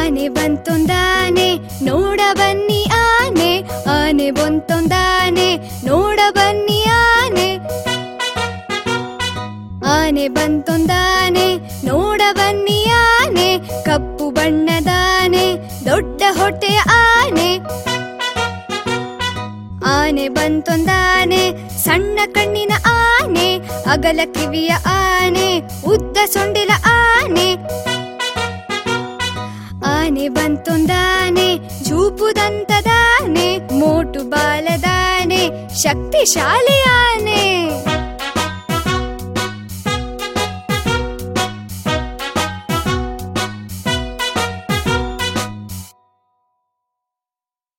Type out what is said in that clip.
ಆನೆ ಬಂತೊಂದಾನೆ ನೋಡ ಬನ್ನಿ ಆನೆ ಆನೆ ಬಂತೊಂದಾನೆ ನೋಡ ಬನ್ನಿ ಆನೆ ಆನೆ ಬಂತೊಂದಾನೆ ನೋಡ ಬನ್ನಿ ಆನೆ ಕಪ್ಪು ಬಣ್ಣದಾನೆ ದೊಡ್ಡ ಹೊಟ್ಟೆಯ ಆನೆ ಆನೆ ಬಂತೊಂದಾನೆ ಸಣ್ಣ ಕಣ್ಣಿನ ಆನೆ ಅಗಲ ಕಿವಿಯ ಆನೆ ಉದ್ದ ಸೊಂಡಿಲ ಆನೆ ಆನೆ ಬಂತೊಂದಾನೆ ಚೂಪುದಂತದಾನೆ ಮೋಟು ಬಾಲದಾನೆ ಶಕ್ತಿಶಾಲಿ ಆನೆ